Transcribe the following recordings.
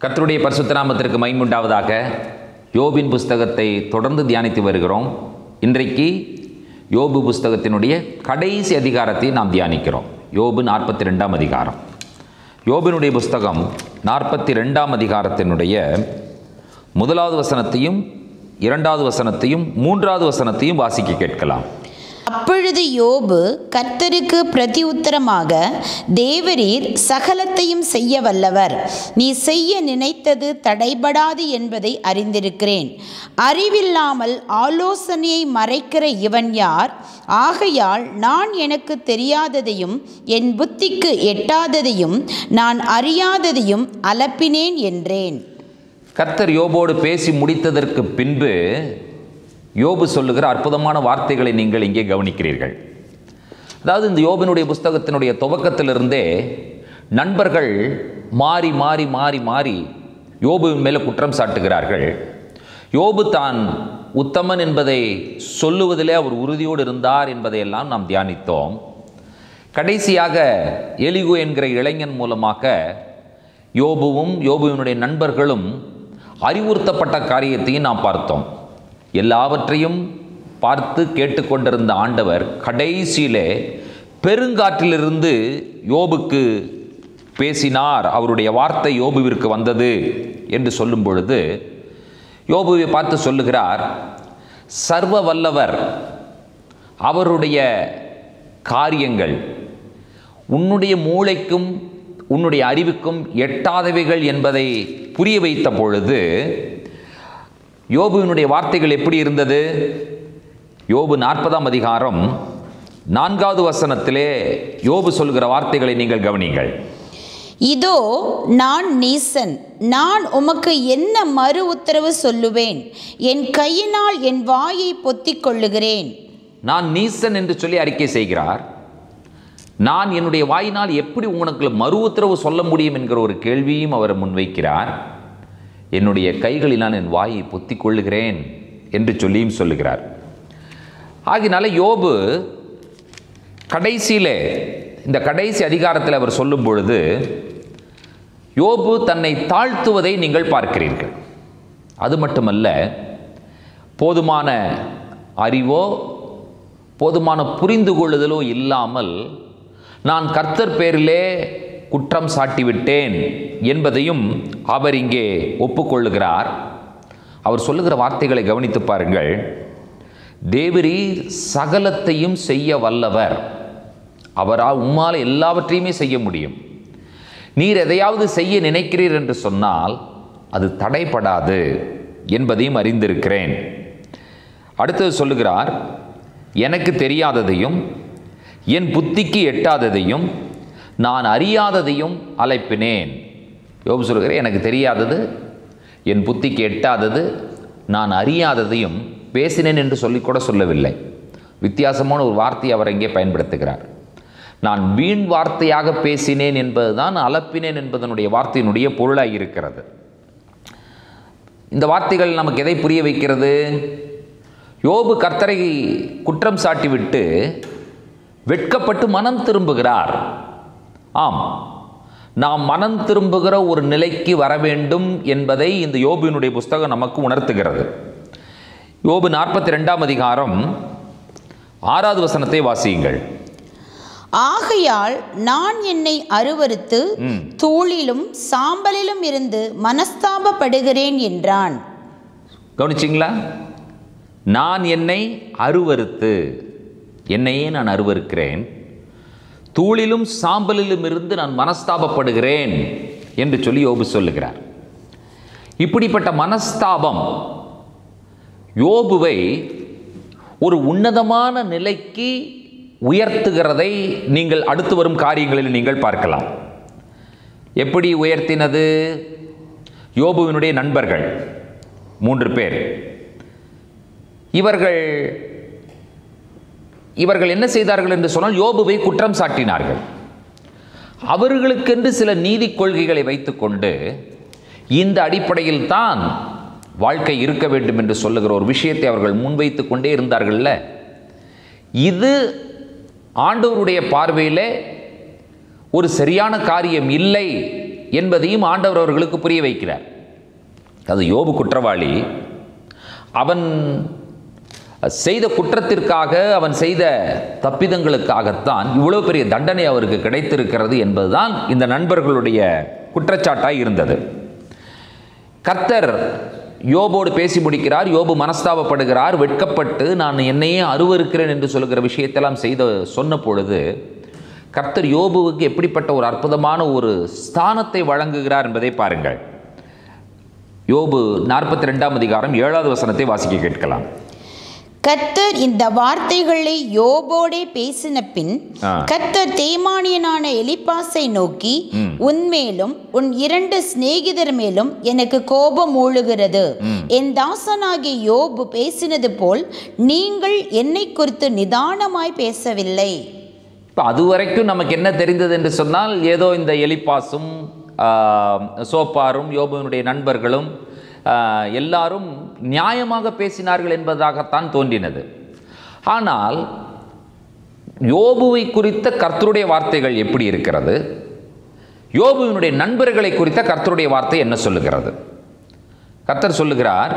கர்த்தருடைய பரிசுத்த நாமத்திற்கு மைமுண்டாவதாக யோபின் புஸ்தகத்தை தொடர்ந்து தியானித்து வருகிறோம் இன்றைக்கு யோபு புஸ்தகத்தினுடைய கடைசி அதிகாரத்தை நாம் தியானிக்கிறோம் யோபு நாற்பத்தி ரெண்டாம் அதிகாரம் யோபினுடைய புஸ்தகம் நாற்பத்தி ரெண்டாம் அதிகாரத்தினுடைய முதலாவது வசனத்தையும் இரண்டாவது வசனத்தையும் மூன்றாவது வசனத்தையும் வாசிக்க கேட்கலாம் அப்பொழுது யோபு கர்த்தருக்கு பிரதி உத்தரமாக தேவரீர் சகலத்தையும் செய்ய வல்லவர் நீ செய்ய நினைத்தது தடைபடாது என்பதை அறிந்திருக்கிறேன் அறிவில்லாமல் ஆலோசனையை மறைக்கிற இவன் யார் ஆகையால் நான் எனக்கு தெரியாததையும் என் புத்திக்கு எட்டாததையும் நான் அறியாததையும் அலப்பினேன் என்றேன் கர்த்தர் யோபோடு பேசி முடித்ததற்கு பின்பு யோபு சொல்லுகிற அற்புதமான வார்த்தைகளை நீங்கள் இங்கே கவனிக்கிறீர்கள் அதாவது இந்த யோபினுடைய புஸ்தகத்தினுடைய துவக்கத்திலிருந்தே நண்பர்கள் மாறி மாறி மாறி மாறி யோபுவின் மேலே குற்றம் சாட்டுகிறார்கள் யோபு தான் உத்தமன் என்பதை சொல்லுவதிலே அவர் உறுதியோடு இருந்தார் என்பதையெல்லாம் நாம் தியானித்தோம் கடைசியாக எலிகு என்கிற இளைஞன் மூலமாக யோபுவும் யோபுவினுடைய நண்பர்களும் அறிவுறுத்தப்பட்ட காரியத்தையும் நாம் பார்த்தோம் எல்லாவற்றையும் பார்த்து கேட்டுக்கொண்டிருந்த ஆண்டவர் கடைசியிலே பெருங்காற்றிலிருந்து யோபுக்கு பேசினார் அவருடைய வார்த்தை யோபுவிற்கு வந்தது என்று சொல்லும் பொழுது யோபுவை பார்த்து சொல்லுகிறார் சர்வ வல்லவர் அவருடைய காரியங்கள் உன்னுடைய மூளைக்கும் உன்னுடைய அறிவுக்கும் எட்டாதவைகள் என்பதை புரிய வைத்த பொழுது யோபுவினுடைய வார்த்தைகள் எப்படி இருந்தது யோபு நாற்பதாம் அதிகாரம் நான்காவது வசனத்திலே யோபு சொல்கிற வார்த்தைகளை நீங்கள் கவனிங்கள் இதோ நான் நீசன் நான் உமக்கு என்ன மறு உத்தரவு சொல்லுவேன் என் கையினால் என் வாயை பொத்திக் கொள்ளுகிறேன் நான் நீசன் என்று சொல்லி அறிக்கை செய்கிறார் நான் என்னுடைய வாயினால் எப்படி உங்களுக்கு மறு உத்தரவு சொல்ல முடியும் என்கிற ஒரு கேள்வியும் அவர் முன்வைக்கிறார் என்னுடைய கைகளினால் என் வாயை பொத்திக் கொள்ளுகிறேன் என்று சொல்லியும் சொல்லுகிறார் ஆகினால யோபு கடைசியிலே இந்த கடைசி அதிகாரத்தில் அவர் சொல்லும் பொழுது யோபு தன்னை தாழ்த்துவதை நீங்கள் பார்க்கிறீர்கள் அது மட்டுமல்ல போதுமான அறிவோ போதுமான புரிந்து கொள்ளுதலோ இல்லாமல் நான் கர்த்தர் பேரிலே குற்றம் சாட்டிவிட்டேன் என்பதையும் அவர் இங்கே ஒப்புக்கொள்ளுகிறார் அவர் சொல்லுகிற வார்த்தைகளை கவனித்து பாருங்கள் தேவரி சகலத்தையும் செய்ய வல்லவர் அவரால் உம்மால் எல்லாவற்றையுமே செய்ய முடியும் நீர் எதையாவது செய்ய நினைக்கிறீர் என்று சொன்னால் அது தடைப்படாது என்பதையும் அறிந்திருக்கிறேன் அடுத்தது சொல்லுகிறார் எனக்கு தெரியாததையும் என் புத்திக்கு எட்டாததையும் நான் அறியாததையும் அழைப்பினேன் யோபு சொல்கிறேன் எனக்கு தெரியாதது என் புத்திக்கு எட்டாதது நான் அறியாததையும் பேசினேன் என்று சொல்லிக்கூட சொல்லவில்லை வித்தியாசமான ஒரு வார்த்தையை அவர் இங்கே பயன்படுத்துகிறார் நான் வீண் வார்த்தையாக பேசினேன் என்பதுதான் அலப்பினேன் என்பதனுடைய வார்த்தையினுடைய பொருளாக இருக்கிறது இந்த வார்த்தைகள் நமக்கு எதை புரிய வைக்கிறது யோபு கர்த்தரை குற்றம் சாட்டிவிட்டு வெட்கப்பட்டு மனம் திரும்புகிறார் ஆம் நாம் மனம் திரும்புகிற ஒரு நிலைக்கு வர வேண்டும் என்பதை இந்த யோபுவினுடைய புஸ்தகம் நமக்கு உணர்த்துகிறது யோபு நாற்பத்தி ரெண்டாம் அதிகாரம் ஆறாவது வசனத்தை வாசியுங்கள் ஆகையால் நான் என்னை அருவருத்து தூளிலும் சாம்பலிலும் இருந்து மனஸ்தாபப்படுகிறேன் என்றான் கவனிச்சிங்களா நான் என்னை அருவருத்து என்னையே நான் அருவருக்கிறேன் தூளிலும் சாம்பலிலும் இருந்து நான் மனஸ்தாபப்படுகிறேன் என்று சொல்லி யோபு சொல்லுகிறார் இப்படிப்பட்ட மனஸ்தாபம் யோபுவை ஒரு உன்னதமான நிலைக்கு உயர்த்துகிறதை நீங்கள் அடுத்து வரும் காரியங்களில் நீங்கள் பார்க்கலாம் எப்படி உயர்த்தினது யோபுவினுடைய நண்பர்கள் மூன்று பேர் இவர்கள் இவர்கள் என்ன செய்தார்கள் என்று சொன்னால் யோபுவை குற்றம் சாட்டினார்கள் அவர்களுக்கென்று சில நீதி கொள்கைகளை வைத்துக்கொண்டு இந்த அடிப்படையில் தான் வாழ்க்கை இருக்க வேண்டும் என்று சொல்லுகிற ஒரு விஷயத்தை அவர்கள் முன்வைத்து கொண்டே இருந்தார்கள்ல இது ஆண்டவருடைய பார்வையில் ஒரு சரியான காரியம் இல்லை என்பதையும் ஆண்டவர் அவர்களுக்கு புரிய வைக்கிறார் அது யோபு குற்றவாளி அவன் செய்த குற்றத்திற்காக அவன் செய்த தப்பிதங்களுக்காகத்தான் இவ்வளவு பெரிய தண்டனை அவருக்கு கிடைத்திருக்கிறது என்பதுதான் இந்த நண்பர்களுடைய குற்றச்சாட்டாய் இருந்தது கர்த்தர் யோபோடு பேசி முடிக்கிறார் யோபு மனஸ்தாபப்படுகிறார் வெட்கப்பட்டு நான் என்னையே அருவருக்கிறேன் என்று சொல்லுகிற விஷயத்தெல்லாம் செய்த சொன்ன பொழுது கர்த்தர் யோபுவுக்கு எப்படிப்பட்ட ஒரு அற்புதமான ஒரு ஸ்தானத்தை வழங்குகிறார் என்பதை பாருங்கள் யோபு நாற்பத்தி ரெண்டாம் அதிகாரம் ஏழாவது வசனத்தை வாசிக்க கேட்கலாம் கர்த்தர் இந்த வார்த்தைகளை யோபோடே பேசின பின் ஆ. கர்த்தர் தேமானியனான எலிப்பாசை நோக்கி உன்மேலும் உன் இரண்டு சிநேகிதர் மேலும் எனக்கு கோபம் மூழுகிறது என் தாசனாகிய யோபு பேசினது போல் நீங்கள் என்னை குறித்து நிதானமாய் பேசவில்லை இப்போ அது வரைக்கும் நமக்கு என்ன தெரிந்தது என்று சொன்னால் ஏதோ இந்த எலிப்பாசும் ஆ, சோப்பாரும் யோபுவினுடைய நண்பர்களும் ஆ, எல்லாரும் நியாயமாக பேசினார்கள் என்பதாகத்தான் தோன்றினது ஆனால் யோபுவை குறித்த கர்த்தருடைய வார்த்தைகள் எப்படி இருக்கிறது யோபுவினுடைய நண்பர்களை குறித்த கர்த்தருடைய வார்த்தை என்ன சொல்லுகிறது கர்த்தர் சொல்லுகிறார்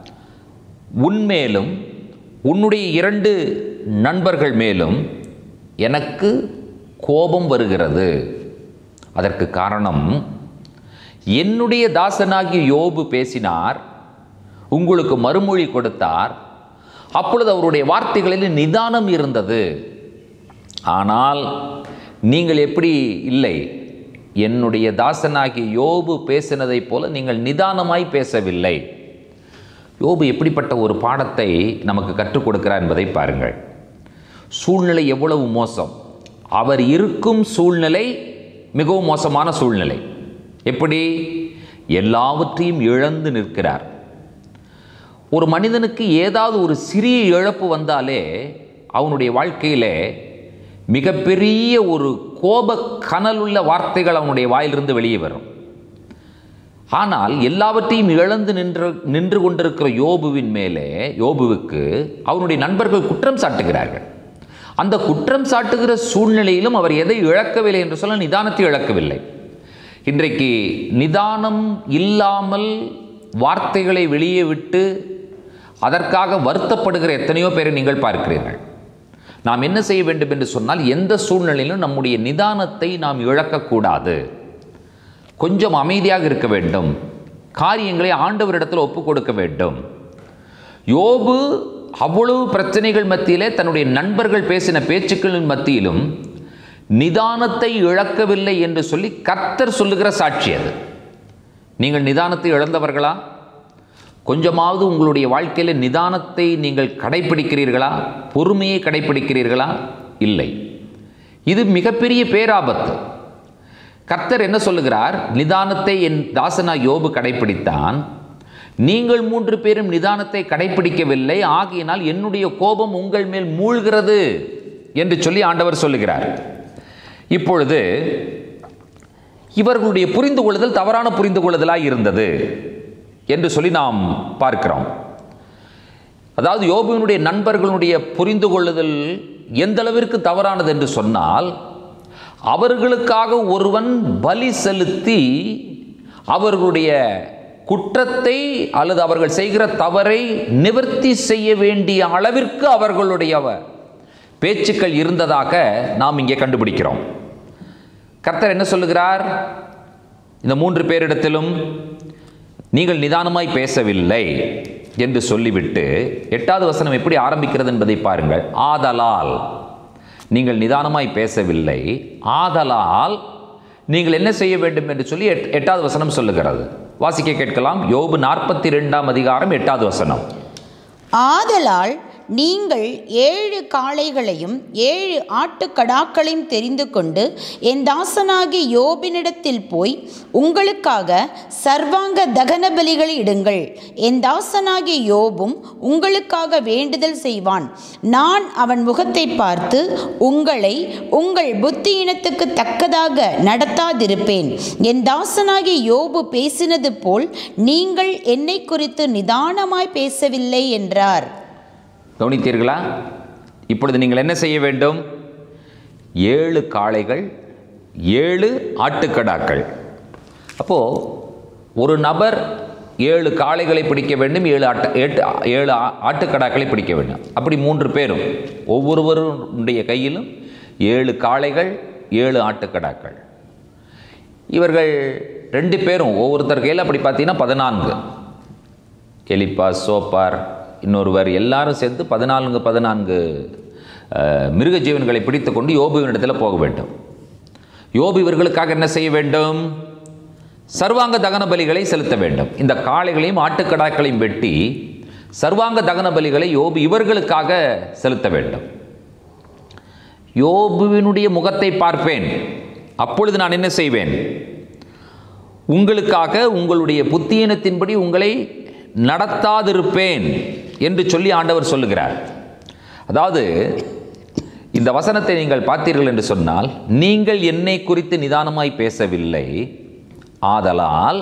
உன்மேலும் உன்னுடைய இரண்டு நண்பர்கள் மேலும் எனக்கு கோபம் வருகிறது அதற்கு காரணம் என்னுடைய தாசனாகிய யோபு பேசினார் உங்களுக்கு மறுமொழி கொடுத்தார் அப்பொழுது அவருடைய வார்த்தைகளில் நிதானம் இருந்தது ஆனால் நீங்கள் எப்படி இல்லை என்னுடைய தாசனாகிய யோபு பேசினதைப் போல நீங்கள் நிதானமாய் பேசவில்லை யோபு எப்படிப்பட்ட ஒரு பாடத்தை நமக்கு கற்றுக் கொடுக்கிறார் என்பதை பாருங்கள் சூழ்நிலை எவ்வளவு மோசம் அவர் இருக்கும் சூழ்நிலை மிகவும் மோசமான சூழ்நிலை எப்படி எல்லாவற்றையும் இழந்து நிற்கிறார் ஒரு மனிதனுக்கு ஏதாவது ஒரு சிறிய இழப்பு வந்தாலே அவனுடைய வாழ்க்கையிலே மிகப்பெரிய ஒரு கோப கனலுள்ள வார்த்தைகள் அவனுடைய வாயிலிருந்து வெளியே வரும் ஆனால் எல்லாவற்றையும் இழந்து நின்று நின்று கொண்டிருக்கிற யோபுவின் மேலே யோபுவுக்கு அவனுடைய நண்பர்கள் குற்றம் சாட்டுகிறார்கள் அந்த குற்றம் சாட்டுகிற சூழ்நிலையிலும் அவர் எதை இழக்கவில்லை என்று சொல்ல நிதானத்தை இழக்கவில்லை இன்றைக்கு நிதானம் இல்லாமல் வார்த்தைகளை வெளியே விட்டு அதற்காக வருத்தப்படுகிற எத்தனையோ பேரை நீங்கள் பார்க்கிறீர்கள் நாம் என்ன செய்ய வேண்டும் என்று சொன்னால் எந்த சூழ்நிலையிலும் நம்முடைய நிதானத்தை நாம் இழக்கக்கூடாது கொஞ்சம் அமைதியாக இருக்க வேண்டும் காரியங்களை ஆண்டவரிடத்தில் ஒப்பு கொடுக்க வேண்டும் யோபு அவ்வளவு பிரச்சனைகள் மத்தியிலே தன்னுடைய நண்பர்கள் பேசின பேச்சுக்களின் மத்தியிலும் நிதானத்தை இழக்கவில்லை என்று சொல்லி கர்த்தர் சொல்லுகிற சாட்சி அது நீங்கள் நிதானத்தை இழந்தவர்களா கொஞ்சமாவது உங்களுடைய வாழ்க்கையில் நிதானத்தை நீங்கள் கடைப்பிடிக்கிறீர்களா பொறுமையை கடைப்பிடிக்கிறீர்களா இல்லை இது மிகப்பெரிய பேராபத்து கர்த்தர் என்ன சொல்லுகிறார் நிதானத்தை என் தாசனா யோபு கடைப்பிடித்தான் நீங்கள் மூன்று பேரும் நிதானத்தை கடைப்பிடிக்கவில்லை ஆகையினால் என்னுடைய கோபம் உங்கள் மேல் மூழ்கிறது என்று சொல்லி ஆண்டவர் சொல்லுகிறார் இப்பொழுது இவர்களுடைய புரிந்து கொள்ளுதல் தவறான புரிந்து கொள்ளுதலாய் இருந்தது என்று சொல்லி நாம் பார்க்கிறோம் அதாவது யோபுவினுடைய நண்பர்களுடைய புரிந்து கொள்ளுதல் எந்த அளவிற்கு தவறானது என்று சொன்னால் அவர்களுக்காக ஒருவன் பலி செலுத்தி அவர்களுடைய குற்றத்தை அல்லது அவர்கள் செய்கிற தவறை நிவர்த்தி செய்ய வேண்டிய அளவிற்கு அவர்களுடைய பேச்சுக்கள் இருந்ததாக நாம் இங்கே கண்டுபிடிக்கிறோம் கர்த்தர் என்ன சொல்லுகிறார் இந்த மூன்று பேரிடத்திலும் நீங்கள் நிதானமாய் பேசவில்லை என்று சொல்லிவிட்டு எட்டாவது வசனம் எப்படி ஆரம்பிக்கிறது என்பதை பாருங்கள் ஆதலால் நீங்கள் நிதானமாய் பேசவில்லை ஆதலால் நீங்கள் என்ன செய்ய வேண்டும் என்று சொல்லி எட் எட்டாவது வசனம் சொல்லுகிறது வாசிக்க கேட்கலாம் யோபு நாற்பத்தி ரெண்டாம் அதிகாரம் எட்டாவது வசனம் ஆதலால் நீங்கள் ஏழு காளைகளையும் ஏழு ஆட்டுக்கடாக்களையும் தெரிந்து கொண்டு என் தாசனாகிய யோபினிடத்தில் போய் உங்களுக்காக சர்வாங்க தகன பலிகளை இடுங்கள் என் தாசனாகிய யோபும் உங்களுக்காக வேண்டுதல் செய்வான் நான் அவன் முகத்தை பார்த்து உங்களை உங்கள் புத்தியினத்துக்கு தக்கதாக நடத்தாதிருப்பேன் என் தாசனாகிய யோபு பேசினது போல் நீங்கள் என்னை குறித்து நிதானமாய் பேசவில்லை என்றார் கவனித்தீர்களா இப்பொழுது நீங்கள் என்ன செய்ய வேண்டும் ஏழு காளைகள் ஏழு ஆட்டுக்கடாக்கள் அப்போது ஒரு நபர் ஏழு காளைகளை பிடிக்க வேண்டும் ஏழு ஆட்ட எட்டு ஏழு ஆ- ஆட்டுக்கடாக்களை பிடிக்க வேண்டும் அப்படி மூன்று பேரும் ஒவ்வொருவருடைய கையிலும் ஏழு காளைகள் ஏழு ஆட்டுக்கடாக்கள் இவர்கள் ரெண்டு பேரும் ஒவ்வொருத்தர் கையில் அப்படி பார்த்தீங்கன்னா பதினான்கு கெலிப்பா சோப்பார் இன்னொருவர் எல்லாரும் சேர்ந்து பதினான்கு பதினான்கு அஹ், மிருக ஜீவன்களை பிடித்து கொண்டு யோபுவினிடத்தில் போக வேண்டும் யோபு இவர்களுக்காக என்ன செய்ய வேண்டும் சர்வாங்க தகன பலிகளை செலுத்த வேண்டும் இந்த காளைகளையும் ஆட்டுக்கடாக்களையும் வெட்டி சர்வாங்க தகன பலிகளை யோபு இவர்களுக்காக செலுத்த வேண்டும் யோபுவினுடைய முகத்தை பார்ப்பேன் அப்பொழுது நான் என்ன செய்வேன் உங்களுக்காக உங்களுடைய புத்தியினத்தின்படி உங்களை நடத்தாதிருப்பேன் என்று சொல்லி ஆண்டவர் சொல்லுகிறார் அதாவது இந்த வசனத்தை நீங்கள் பார்த்தீர்கள் என்று சொன்னால் நீங்கள் என்னை குறித்து நிதானமாய் பேசவில்லை ஆதலால்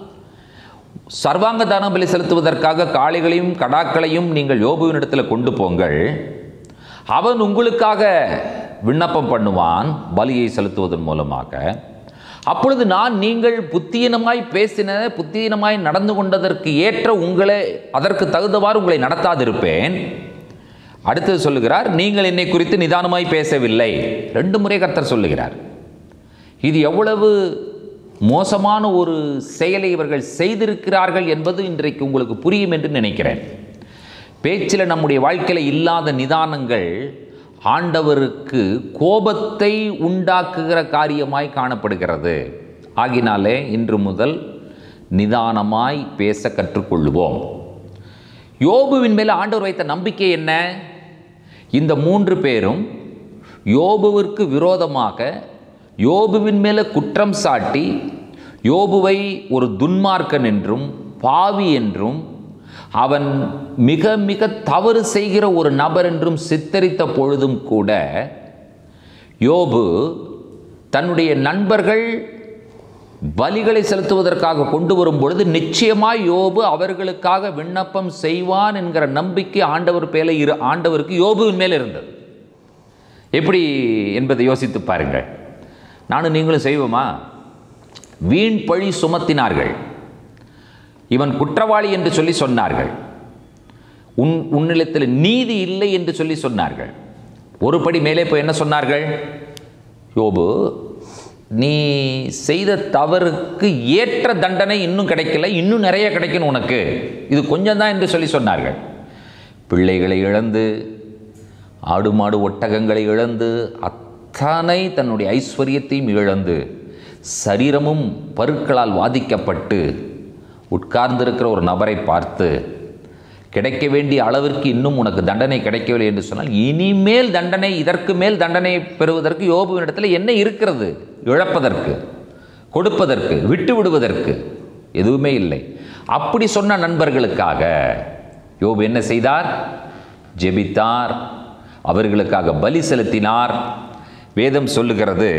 சர்வாங்க தான பலி செலுத்துவதற்காக காளைகளையும் கடாக்களையும் நீங்கள் யோபுவினிடத்தில் கொண்டு போங்கள் அவன் உங்களுக்காக விண்ணப்பம் பண்ணுவான் பலியை செலுத்துவதன் மூலமாக அப்பொழுது நான் நீங்கள் புத்தீனமாய் பேசின புத்தீனமாய் நடந்து கொண்டதற்கு ஏற்ற உங்களை அதற்கு தகுந்தவாறு உங்களை நடத்தாதிருப்பேன் அடுத்தது சொல்லுகிறார் நீங்கள் என்னை குறித்து நிதானமாய் பேசவில்லை ரெண்டு முறை கர்த்தர் சொல்லுகிறார் இது எவ்வளவு மோசமான ஒரு செயலை இவர்கள் செய்திருக்கிறார்கள் என்பது இன்றைக்கு உங்களுக்கு புரியும் என்று நினைக்கிறேன் பேச்சில் நம்முடைய வாழ்க்கையில் இல்லாத நிதானங்கள் ஆண்டவருக்கு கோபத்தை உண்டாக்குகிற காரியமாய் காணப்படுகிறது ஆகினாலே இன்று முதல் நிதானமாய் பேச கற்றுக்கொள்ளுவோம் யோபுவின் மேலே ஆண்டவர் வைத்த நம்பிக்கை என்ன இந்த மூன்று பேரும் யோபுவிற்கு விரோதமாக யோபுவின் மேலே குற்றம் சாட்டி யோபுவை ஒரு துன்மார்க்கன் என்றும் பாவி என்றும் அவன் மிக மிக தவறு செய்கிற ஒரு நபர் என்றும் சித்தரித்த பொழுதும் கூட யோபு தன்னுடைய நண்பர்கள் பலிகளை செலுத்துவதற்காக கொண்டு வரும் பொழுது நிச்சயமாய் யோபு அவர்களுக்காக விண்ணப்பம் செய்வான் என்கிற நம்பிக்கை ஆண்டவர் பேல இரு ஆண்டவருக்கு யோபுவின் மேல் இருந்தது எப்படி என்பதை யோசித்து பாருங்கள் நானும் நீங்களும் செய்வோமா வீண் பழி சுமத்தினார்கள் இவன் குற்றவாளி என்று சொல்லி சொன்னார்கள் உன் உன்னிடத்தில் நீதி இல்லை என்று சொல்லி சொன்னார்கள் ஒரு படி மேலே போய் என்ன சொன்னார்கள் யோபு நீ செய்த தவறுக்கு ஏற்ற தண்டனை இன்னும் கிடைக்கல இன்னும் நிறைய கிடைக்கணும் உனக்கு இது கொஞ்சம் தான் என்று சொல்லி சொன்னார்கள் பிள்ளைகளை இழந்து ஆடு மாடு ஒட்டகங்களை இழந்து அத்தனை தன்னுடைய ஐஸ்வர்யத்தையும் இழந்து சரீரமும் பருக்களால் வாதிக்கப்பட்டு உட்கார்ந்திருக்கிற ஒரு நபரை பார்த்து கிடைக்க வேண்டிய அளவிற்கு இன்னும் உனக்கு தண்டனை கிடைக்கவில்லை என்று சொன்னால் இனிமேல் தண்டனை இதற்கு மேல் தண்டனை பெறுவதற்கு யோபுவினிடத்தில் என்ன இருக்கிறது இழப்பதற்கு கொடுப்பதற்கு விட்டு விடுவதற்கு எதுவுமே இல்லை அப்படி சொன்ன நண்பர்களுக்காக யோபு என்ன செய்தார் ஜெபித்தார் அவர்களுக்காக பலி செலுத்தினார் வேதம் சொல்லுகிறது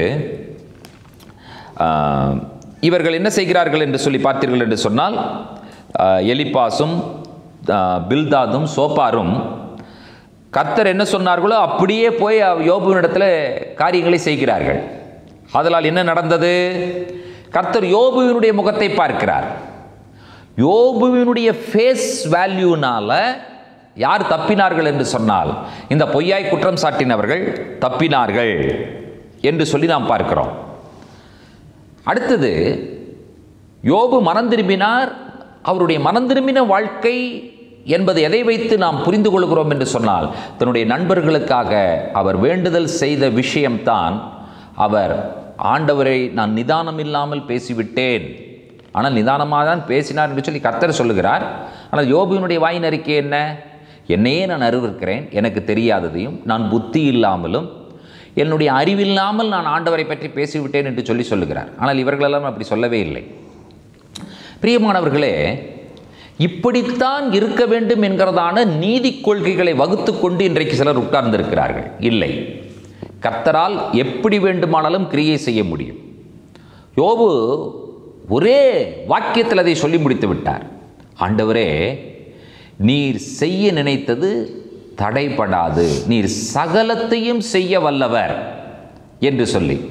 ஆஹ், இவர்கள் என்ன செய்கிறார்கள் என்று சொல்லி பார்த்தீர்கள் என்று சொன்னால் ஆஹ், எலிப்பாசும் ஆஹ், பில்தாதும் சோப்பாரும் கர்த்தர் என்ன சொன்னார்களோ அப்படியே போய் யோபுவினிடத்தில் காரியங்களை செய்கிறார்கள் அதனால் என்ன நடந்தது கர்த்தர் யோபுவினுடைய முகத்தை பார்க்கிறார் யோபுவினுடைய ஃபேஸ் வேல்யூனால யார் தப்பினார்கள் என்று சொன்னால் இந்த பொய்யாய் குற்றம் சாட்டினவர்கள் தப்பினார்கள் என்று சொல்லி நாம் பார்க்கிறோம் அடுத்தது யோபு மனம் திரும்பினார் அவருடைய மனம் திரும்பின வாழ்க்கை என்பது எதை வைத்து நாம் புரிந்து கொள்கிறோம் என்று சொன்னால் தன்னுடைய நண்பர்களுக்காக அவர் வேண்டுதல் செய்த விஷயம்தான் அவர் ஆண்டவரை நான் நிதானம் இல்லாமல் பேசிவிட்டேன் ஆனால் நிதானமாக தான் பேசினார் என்று சொல்லி கர்த்தர் சொல்லுகிறார் ஆனால் யோபுவினுடைய வாயின் அறிக்கை என்ன என்னையே நான் அறிவிருக்கிறேன் எனக்கு தெரியாததையும் நான் புத்தி இல்லாமலும் என்னுடைய அறிவில்லாமல் நான் ஆண்டவரை பற்றி பேசிவிட்டேன் என்று சொல்லி சொல்லுகிறார் ஆனால் இவர்களெல்லாம் அப்படி சொல்லவே இல்லை பிரியமானவர்களே இப்படித்தான் இருக்க வேண்டும் என்கிறதான நீதி கொள்கைகளை வகுத்து கொண்டு இன்றைக்கு சிலர் உட்கார்ந்திருக்கிறார்கள் இல்லை கர்த்தரால் எப்படி வேண்டுமானாலும் கிரியை செய்ய முடியும் யோபு ஒரே வாக்கியத்தில் அதை சொல்லி முடித்து விட்டார் ஆண்டவரே நீர் செய்ய நினைத்தது தடைபடாது நீர் சகலத்தையும் செய்ய வல்லவர் என்று சொல்லி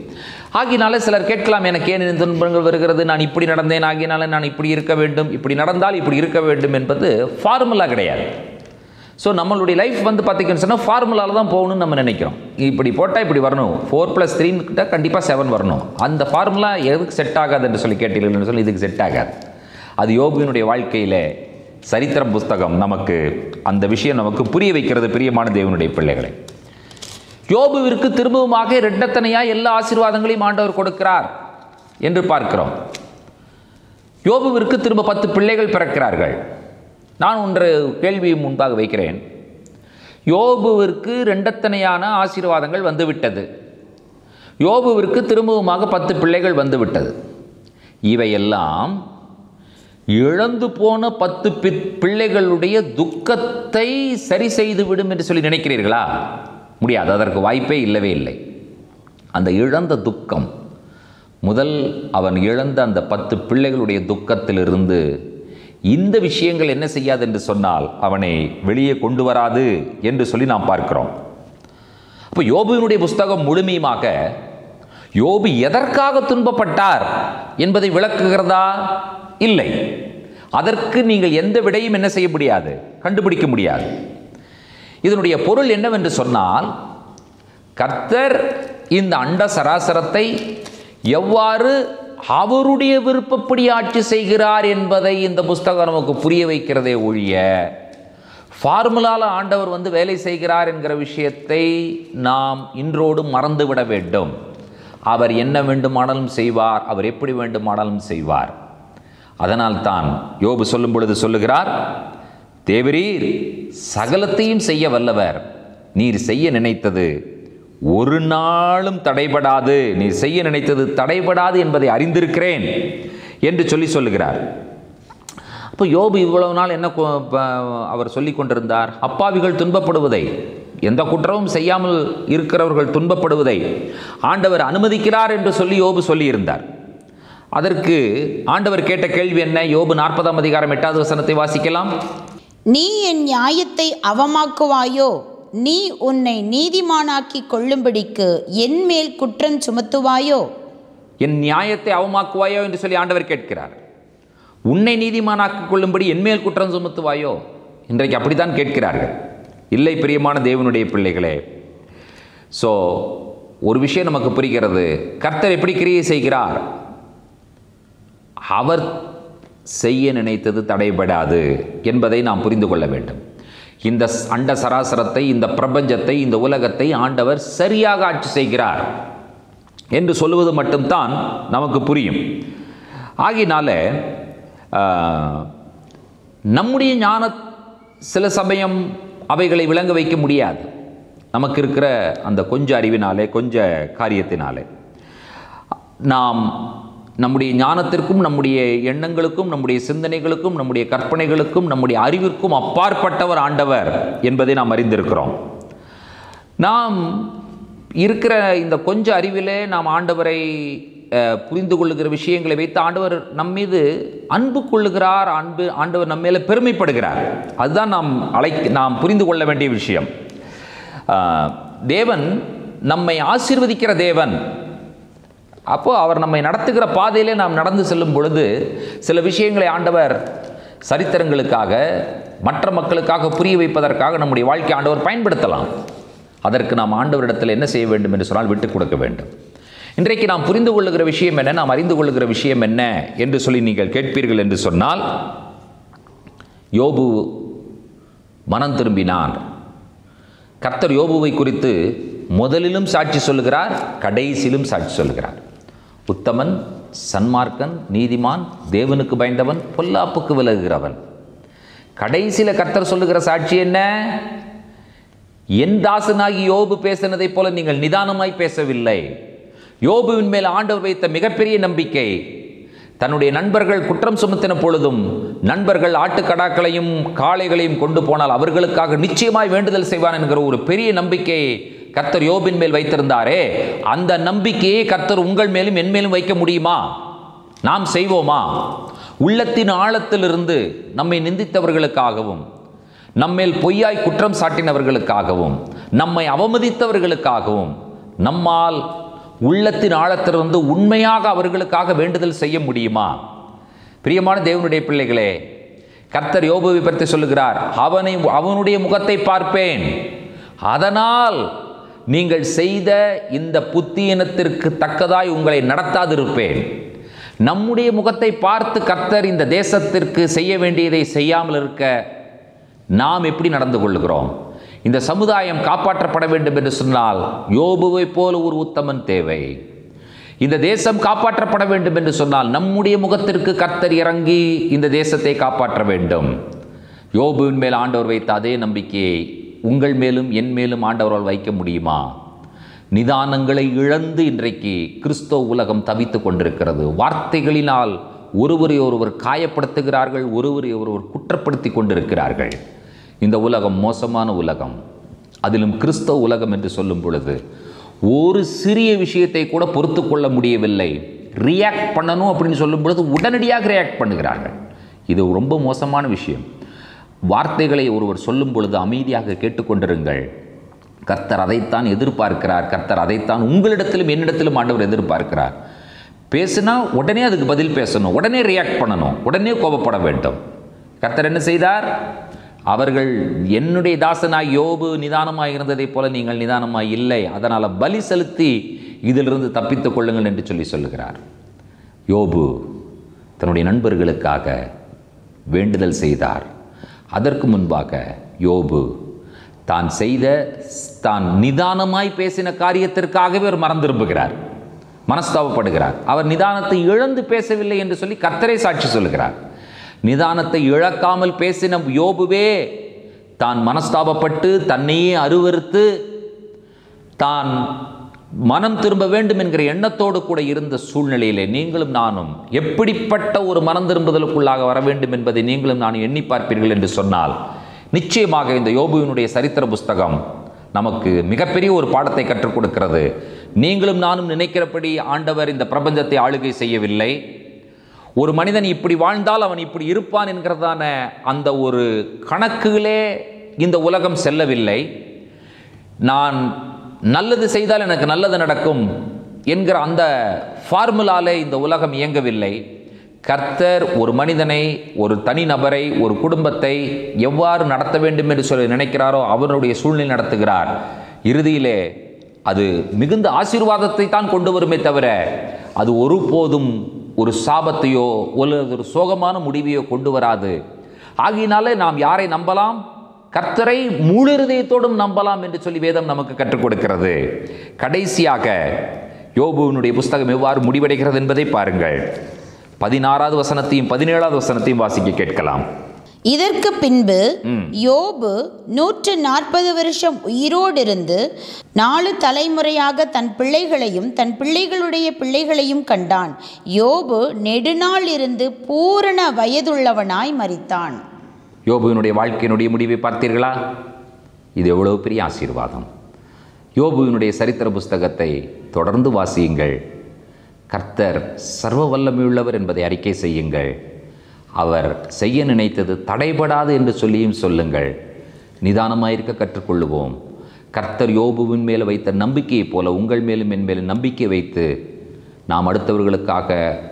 ஆகினால சிலர் கேட்கலாம் எனக்கு ஏன் இந்த துன்பங்கள் வருகிறது நான் இப்படி நடந்தேன் ஆகினால நான் இப்படி இருக்க வேண்டும் இப்படி நடந்தால் இப்படி இருக்க வேண்டும் என்பது ஃபார்முலா கிடையாது ஸோ நம்மளுடைய லைஃப் வந்து பார்த்திங்கன்னு சொன்னால் ஃபார்முலாவில் தான் போகணும்னு நம்ம நினைக்கிறோம் இப்படி போட்டால் இப்படி வரணும் ஃபோர் ப்ளஸ் த்ரீன்னு கண்டிப்பாக செவன் வரணும் அந்த ஃபார்முலா எதுக்கு செட் ஆகாது என்று சொல்லி கேட்டீங்கன்னு சொல்லி இதுக்கு செட் ஆகாது அது யோகுவினுடைய வாழ்க்கையில் சரித்திரம் புஸ்தகம் நமக்கு அந்த விஷயம் நமக்கு புரிய வைக்கிறது பிரியமான தேவனுடைய பிள்ளைகளை யோபுவிற்கு திரும்பவுமாக இரட்டத்தனையாக எல்லா ஆசீர்வாதங்களையும் ஆண்டவர் கொடுக்கிறார் என்று பார்க்கிறோம் யோபுவிற்கு திரும்ப பத்து பிள்ளைகள் பிறக்கிறார்கள் நான் ஒன்று கேள்வி முன்பாக வைக்கிறேன் யோபுவிற்கு ரெண்டத்தனையான ஆசீர்வாதங்கள் வந்துவிட்டது யோபுவிற்கு திரும்பவுமாக பத்து பிள்ளைகள் வந்துவிட்டது இவையெல்லாம் இழந்து போன பத்து பி- பிள்ளைகளுடைய துக்கத்தை சரி செய்து விடும் என்று சொல்லி நினைக்கிறீர்களா முடியாது அதற்கு வாய்ப்பே இல்லவே இல்லை அந்த இழந்த துக்கம் முதல் அவன் இழந்த அந்த பத்து பிள்ளைகளுடைய துக்கத்திலிருந்து இந்த விஷயங்கள் என்ன செய்யாது என்று சொன்னால் அவனை வெளியே கொண்டு வராது என்று சொல்லி நாம் பார்க்கிறோம் அப்போ யோபுவினுடைய புஸ்தகம் முழுமையுமாக யோபு எதற்காக துன்பப்பட்டார் என்பதை விளக்குகிறதா இல்லை அதற்கு நீங்கள் எந்த விடையும் என்ன செய்ய முடியாது கண்டுபிடிக்க முடியாது இதனுடைய பொருள் என்னவென்று சொன்னால் கர்த்தர் இந்த அண்ட சராசரத்தை எவ்வாறு அவருடைய விருப்பப்படி ஆட்சி செய்கிறார் என்பதை இந்த புஸ்தகம் நமக்கு புரிய வைக்கிறதே ஒழிய ஃபார்முலால ஆண்டவர் வந்து வேலை செய்கிறார் என்கிற விஷயத்தை நாம் இன்றோடு மறந்துவிட வேண்டும் அவர் என்ன வேண்டுமானாலும் செய்வார் அவர் எப்படி வேண்டுமானாலும் செய்வார் அதனால்தான் யோபு சொல்லும் பொழுது சொல்லுகிறார் தேவரீர் சகலத்தையும் செய்ய வல்லவர் நீர் செய்ய நினைத்தது ஒரு நாளும் தடைபடாது நீர் செய்ய நினைத்தது தடைபடாது என்பதை அறிந்திருக்கிறேன் என்று சொல்லி சொல்லுகிறார் அப்போ யோபு இவ்வளவு நாள் என்ன கொ- ப- அவர் சொல்லி கொண்டிருந்தார் அப்பாவிகள் துன்பப்படுவதை எந்த குற்றமும் செய்யாமல் இருக்கிறவர்கள் துன்பப்படுவதை ஆண்டவர் அனுமதிக்கிறார் என்று சொல்லி யோபு சொல்லியிருந்தார் அதற்கு ஆண்டவர் கேட்ட கேள்வி என்ன யோபு நாற்பதாம் அதிகாரம் எட்டாவது வசனத்தை வாசிக்கலாம் நீ என் நியாயத்தை அவமாக்குவாயோ நீ உன்னை நீதிமானாக்கிக் கொள்ளும்படிக்கு என் மேல் குற்றம் சுமத்துவாயோ என் நியாயத்தை அவமாக்குவாயோ என்று சொல்லி ஆண்டவர் கேட்கிறார் உன்னை நீதிமானாக்கிக் கொள்ளும்படி என்மேல் குற்றம் சுமத்துவாயோ இன்றைக்கு அப்படித்தான் கேட்கிறார்கள் இல்லை பிரியமான தேவனுடைய பிள்ளைகளே ஸோ ஒரு விஷயம் நமக்கு புரிகிறது கர்த்தர் எப்படி கிரியை செய்கிறார் அவர் செய்ய நினைத்தது தடைபடாது என்பதை நாம் புரிந்து கொள்ள வேண்டும் இந்த ஸ்- அண்ட சராசரத்தை இந்த பிரபஞ்சத்தை இந்த உலகத்தை ஆண்டவர் சரியாக ஆட்சி செய்கிறார் என்று சொல்லுவது மட்டும்தான் நமக்கு புரியும் ஆகினால ஆஹ், நம்முடைய ஞான சில சமயம் அவைகளை விளங்க வைக்க முடியாது நமக்கு இருக்கிற அந்த கொஞ்ச அறிவினாலே கொஞ்ச காரியத்தினாலே நாம் நம்முடைய ஞானத்திற்கும் நம்முடைய எண்ணங்களுக்கும் நம்முடைய சிந்தனைகளுக்கும் நம்முடைய கற்பனைகளுக்கும் நம்முடைய அறிவிற்கும் அப்பாற்பட்டவர் ஆண்டவர் என்பதை நாம் அறிந்திருக்கிறோம் நாம் இருக்கிற இந்த கொஞ்ச அறிவிலே நாம் ஆண்டவரை அஹ், புரிந்து கொள்ளுகிற விஷயங்களை வைத்து ஆண்டவர் நம் மீது அன்பு கொள்ளுகிறார் அன்பு ஆண்டவர் நம்ம மேலே பெருமைப்படுகிறார் அதுதான் நாம் அழை நாம் புரிந்து கொள்ள வேண்டிய விஷயம் ஆஹ், தேவன் நம்மை ஆசீர்வதிக்கிற தேவன் அப்போ அவர் நம்மை நடத்துகிற பாதையிலே நாம் நடந்து செல்லும் பொழுது சில விஷயங்களை ஆண்டவர் சரித்திரங்களுக்காக மற்ற மக்களுக்காக புரிய வைப்பதற்காக நம்முடைய வாழ்க்கை ஆண்டவர் பயன்படுத்தலாம் அதற்கு நாம் ஆண்டவரிடத்தில் என்ன செய்ய வேண்டும் என்று சொன்னால் விட்டுக் கொடுக்க வேண்டும் இன்றைக்கு நாம் புரிந்து கொள்ளுகிற விஷயம் என்ன நாம் அறிந்து கொள்ளுகிற விஷயம் என்ன என்று சொல்லி நீங்கள் கேட்பீர்கள் என்று சொன்னால் யோபு மனம் திரும்பினான் கர்த்தர் யோபுவை குறித்து முதலிலும் சாட்சி சொல்லுகிறார் கடைசியிலும் சாட்சி சொல்லுகிறார் உத்தமன் சன்மார்க்கன் நீதிமான் தேவனுக்கு பயந்தவன் பொல்லாப்புக்கு விலகுகிறவன் கடைசியில் கர்த்தர் சொல்லுகிற சாட்சி என்ன என் தாசனாகி யோபு பேசினதைப் போல நீங்கள் நிதானமாய் பேசவில்லை யோபுவின் மேல் ஆண்டவர் வைத்த மிகப்பெரிய நம்பிக்கை தன்னுடைய நண்பர்கள் குற்றம் சுமத்தின பொழுதும் நண்பர்கள் ஆட்டுக்கடாக்களையும் காளைகளையும் கொண்டு போனால் அவர்களுக்காக நிச்சயமாய் வேண்டுதல் செய்வான் என்கிற ஒரு பெரிய நம்பிக்கையை கர்த்தர் யோபின் மேல் வைத்திருந்தாரே அந்த நம்பிக்கையை கர்த்தர் உங்கள் மேலும் என் மேலும் வைக்க முடியுமா நாம் செய்வோமா உள்ளத்தின் ஆழத்திலிருந்து நம்மை நிந்தித்தவர்களுக்காகவும் நம்மேல் பொய்யாய் குற்றம் சாட்டினவர்களுக்காகவும் நம்மை அவமதித்தவர்களுக்காகவும் நம்மால் உள்ளத்தின் ஆழத்திலிருந்து உண்மையாக அவர்களுக்காக வேண்டுதல் செய்ய முடியுமா பிரியமான தேவனுடைய பிள்ளைகளே கர்த்தர் யோபுவை பற்றி சொல்லுகிறார் அவனை அவனுடைய முகத்தை பார்ப்பேன் அதனால் நீங்கள் செய்த இந்த புத்தியினத்திற்கு தக்கதாய் உங்களை நடத்தாதிருப்பேன் நம்முடைய முகத்தை பார்த்து கர்த்தர் இந்த தேசத்திற்கு செய்ய வேண்டியதை செய்யாமல் இருக்க நாம் எப்படி நடந்து கொள்கிறோம் இந்த சமுதாயம் காப்பாற்றப்பட வேண்டும் என்று சொன்னால் யோபுவை போல ஒரு உத்தமன் தேவை இந்த தேசம் காப்பாற்றப்பட வேண்டும் என்று சொன்னால் நம்முடைய முகத்திற்கு கர்த்தர் இறங்கி இந்த தேசத்தை காப்பாற்ற வேண்டும் யோபுவின் மேல் ஆண்டவர் வைத்த அதே நம்பிக்கையை உங்கள் மேலும் என் மேலும் ஆண்டவரால் வைக்க முடியுமா நிதானங்களை இழந்து இன்றைக்கு கிறிஸ்தவ உலகம் தவித்து கொண்டிருக்கிறது வார்த்தைகளினால் ஒருவரை ஒருவர் காயப்படுத்துகிறார்கள் ஒருவரை ஒருவர் குற்றப்படுத்தி கொண்டிருக்கிறார்கள் இந்த உலகம் மோசமான உலகம் அதிலும் கிறிஸ்தவ உலகம் என்று சொல்லும் பொழுது ஒரு சிறிய விஷயத்தை கூட பொறுத்து கொள்ள முடியவில்லை ரியாக்ட் பண்ணணும் அப்படின்னு சொல்லும் பொழுது உடனடியாக ரியாக்ட் பண்ணுகிறார்கள் இது ரொம்ப மோசமான விஷயம் வார்த்தைகளை ஒருவர் சொல்லும் பொழுது அமைதியாக கேட்டுக்கொண்டிருங்கள் கர்த்தர் அதைத்தான் எதிர்பார்க்கிறார் கர்த்தர் அதைத்தான் உங்களிடத்திலும் என்னிடத்திலும் ஆண்டவர் எதிர்பார்க்கிறார் பேசினா உடனே அதுக்கு பதில் பேசணும் உடனே ரியாக்ட் பண்ணணும் உடனே கோபப்பட வேண்டும் கர்த்தர் என்ன செய்தார் அவர்கள் என்னுடைய தாசனாய் யோபு நிதானமாய் இருந்ததைப் போல நீங்கள் நிதானமாய் இல்லை அதனால் பலி செலுத்தி இதிலிருந்து தப்பித்துக் கொள்ளுங்கள் என்று சொல்லி சொல்லுகிறார் யோபு தன்னுடைய நண்பர்களுக்காக வேண்டுதல் செய்தார் அதற்கு முன்பாக யோபு தான் செய்த தான் நிதானமாய் பேசின காரியத்திற்காகவே அவர் மறந்திரும்புகிறார் மனஸ்தாபப்படுகிறார் அவர் நிதானத்தை இழந்து பேசவில்லை என்று சொல்லி கர்த்தரை சாட்சி சொல்லுகிறார் நிதானத்தை இழக்காமல் பேசின யோபுவே தான் மனஸ்தாபப்பட்டு தன்னையே அருவறுத்து தான் மனம் திரும்ப வேண்டும் என்கிற எண்ணத்தோடு கூட இருந்த சூழ்நிலையிலே நீங்களும் நானும் எப்படிப்பட்ட ஒரு மனம் திரும்புதலுக்குள்ளாக வர வேண்டும் என்பதை நீங்களும் நானும் எண்ணி பார்ப்பீர்கள் என்று சொன்னால் நிச்சயமாக இந்த யோபுவினுடைய சரித்திர புஸ்தகம் நமக்கு மிகப்பெரிய ஒரு பாடத்தை கற்றுக் கொடுக்கிறது நீங்களும் நானும் நினைக்கிறபடி ஆண்டவர் இந்த பிரபஞ்சத்தை ஆளுகை செய்யவில்லை ஒரு மனிதன் இப்படி வாழ்ந்தால் அவன் இப்படி இருப்பான் என்கிறதான அந்த ஒரு கணக்குகளே இந்த உலகம் செல்லவில்லை நான் நல்லது செய்தால் எனக்கு நல்லது நடக்கும் என்கிற அந்த ஃபார்முலாலே இந்த உலகம் இயங்கவில்லை கர்த்தர் ஒரு மனிதனை ஒரு தனிநபரை ஒரு குடும்பத்தை எவ்வாறு நடத்த வேண்டும் என்று சொல்லி நினைக்கிறாரோ அவருடைய சூழ்நிலை நடத்துகிறார் இறுதியிலே அது மிகுந்த ஆசீர்வாதத்தை தான் கொண்டு வருமே தவிர அது ஒருபோதும் ஒரு சாபத்தையோ அல்லது ஒரு சோகமான முடிவையோ கொண்டு வராது ஆகையினாலே நாம் யாரை நம்பலாம் கர்த்தரை முழு இருதயத்தோடும் நம்பலாம் என்று சொல்லி வேதம் நமக்கு கற்றுக் கொடுக்கிறது கடைசியாக யோபுவினுடைய புஸ்தகம் எவ்வாறு முடிவடைகிறது என்பதை பாருங்கள் பதினாறாவது வசனத்தையும் பதினேழாவது வசனத்தையும் வாசிக்க கேட்கலாம் இதற்கு பின்பு யோபு நூற்று நாற்பது வருஷம் உயிரோடு இருந்து நாலு தலைமுறையாக தன் பிள்ளைகளையும் தன் பிள்ளைகளுடைய பிள்ளைகளையும் கண்டான் யோபு நெடுநாள் இருந்து பூரண வயதுள்ளவனாய் மரித்தான் யோபுவினுடைய வாழ்க்கையினுடைய முடிவை பார்த்தீர்களா இது எவ்வளவு பெரிய ஆசீர்வாதம் யோபுவினுடைய சரித்திர புஸ்தகத்தை தொடர்ந்து வாசியுங்கள் கர்த்தர் சர்வ வல்லமையுள்ளவர் என்பதை அறிக்கை செய்யுங்கள் அவர் செய்ய நினைத்தது தடைபடாது என்று சொல்லியும் சொல்லுங்கள் நிதானமாயிருக்க கற்றுக்கொள்ளுவோம் கர்த்தர் யோபுவின் மேல் வைத்த நம்பிக்கையைப் போல உங்கள் மேலும் என் மேலும் நம்பிக்கை வைத்து நாம் அடுத்தவர்களுக்காக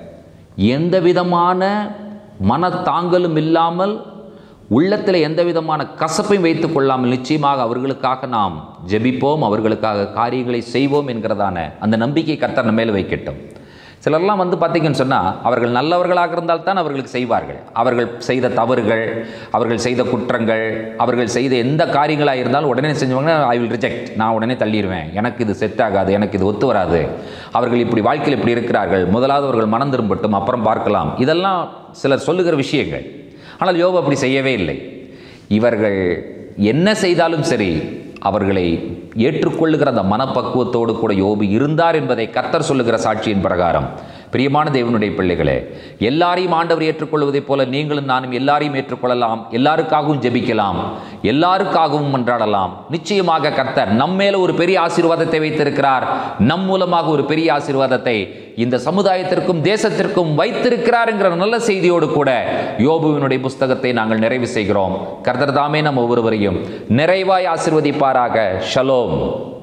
எந்த விதமான மனத்தாங்கலும் இல்லாமல் உள்ளத்தில் எந்த விதமான கசப்பையும் வைத்துக் கொள்ளாமல் நிச்சயமாக அவர்களுக்காக நாம் ஜெபிப்போம் அவர்களுக்காக காரியங்களை செய்வோம் என்கிறதான அந்த நம்பிக்கை கர்த்தர் நம்ம மேல் வைக்கட்டும் சிலர்லாம் வந்து பார்த்தீங்கன்னு சொன்னால் அவர்கள் நல்லவர்களாக இருந்தால்தான் அவர்களுக்கு செய்வார்கள் அவர்கள் செய்த தவறுகள் அவர்கள் செய்த குற்றங்கள் அவர்கள் செய்த எந்த காரியங்களாக இருந்தாலும் உடனே செஞ்சவங்க ஐ வில் ரிஜெக்ட் நான் உடனே தள்ளிடுவேன் எனக்கு இது செட் ஆகாது எனக்கு இது ஒத்து வராது அவர்கள் இப்படி வாழ்க்கையில் இப்படி இருக்கிறார்கள் முதலாவது அவர்கள் மனம் திரும்பட்டும் அப்புறம் பார்க்கலாம் இதெல்லாம் சிலர் சொல்லுகிற விஷயங்கள் ஆனால் யோபு அப்படி செய்யவே இல்லை இவர்கள் என்ன செய்தாலும் சரி அவர்களை ஏற்றுக்கொள்ளுகிற அந்த மனப்பக்குவத்தோடு கூட யோபு இருந்தார் என்பதை கர்த்தர் சொல்லுகிற சாட்சியின் பிரகாரம் பிரியமான தேவனுடைய பிள்ளைகளே எல்லாரையும் ஆண்டவர் ஏற்றுக்கொள்வதைப் போல நீங்களும் நானும் எல்லாரையும் ஏற்றுக்கொள்ளலாம் எல்லாருக்காகவும் ஜெபிக்கலாம் எல்லாருக்காகவும் மன்றாடலாம் நிச்சயமாக கர்த்தர் நம் மேல ஒரு பெரிய ஆசீர்வாதத்தை வைத்திருக்கிறார் நம் மூலமாக ஒரு பெரிய ஆசீர்வாதத்தை இந்த சமுதாயத்திற்கும் தேசத்திற்கும் வைத்திருக்கிறார் என்கிற நல்ல செய்தியோடு கூட யோபுவினுடைய புஸ்தகத்தை நாங்கள் நிறைவு செய்கிறோம் கர்த்தர் தாமே நம் ஒவ்வொருவரையும் நிறைவாய் ஆசீர்வதிப்பாராக ஷலோம்